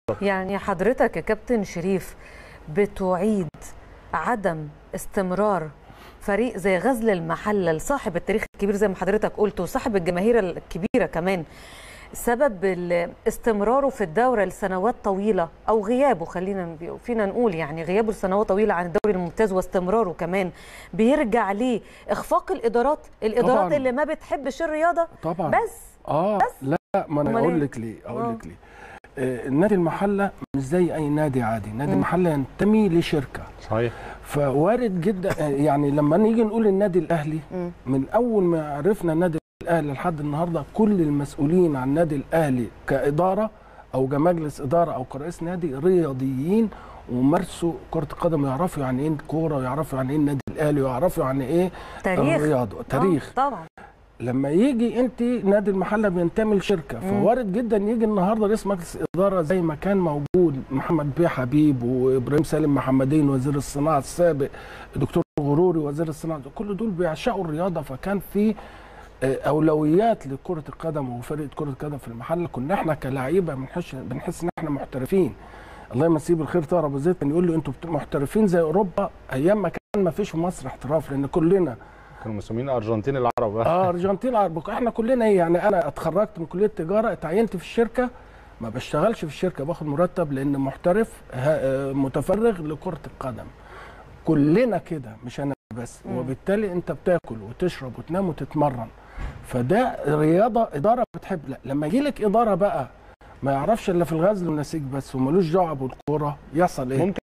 يعني حضرتك يا كابتن شريف بتعيد عدم استمرار فريق زي غزل المحله لصاحب التاريخ الكبير زي ما حضرتك قلت وصاحب الجماهير الكبيره كمان سبب ال- استمراره في الدوره لسنوات طويله او غيابه خلينا فينا نقول يعني غيابه لسنوات طويله عن الدوري الممتاز واستمراره كمان بيرجع ليه اخفاق الادارات الادارات طبعاً. اللي ما بتحبش الرياضه طبعا بس اه لا ما انا أمال اقول إيه؟ لك ليه اقول آه. لك ليه آه نادي المحله مش زي اي نادي عادي نادي مم. المحله ينتمي لشركه صحيح فوارد جدا آه، يعني لما نيجي نقول النادي الاهلي مم. من اول ما عرفنا النادي الاهلي لحد النهارده كل المسؤولين عن النادي الاهلي كاداره او كمجلس اداره او كرئيس نادي رياضيين ومارسوا كره القدم يعرفوا يعني ايه كوره ويعرفوا يعني ايه النادي الاهلي ويعرفوا يعني ايه تاريخ الرياضه تاريخ آه طبعا لما يجي انت نادي المحله بينتمي لشركه مم. فوارد جدا يجي النهارده رئيس مجلس اداره زي ما كان موجود محمد بيه حبيب وابراهيم سالم محمدين وزير الصناعه السابق دكتور غروري وزير الصناعه كل دول بيعشقوا الرياضه فكان في آه، اولويات لكره القدم وفرقه كره القدم في المحله كنا احنا كلاعيبه بنحس بنحس ان احنا محترفين الله يمسيه بالخير طاهر ابو زيد كان يقول له انتوا بت- محترفين زي اوروبا ايام ما كان ما فيش في مصر احتراف لان كلنا كانوا مسمين ارجنتين العرب اه ارجنتين عرب احنا كلنا ايه يعني انا اتخرجت من كليه تجاره اتعينت في الشركه ما بشتغلش في الشركه باخد مرتب لان محترف ها- آه، متفرغ لكره القدم كلنا كده مش انا بس مم. وبالتالي انت بتاكل وتشرب وتنام وتتمرن فده رياضه اداره بتحب لا لما يجي لك اداره بقى ما يعرفش الا في الغزل والنسيج بس وملوش دعوه بالكوره يحصل ايه ممكن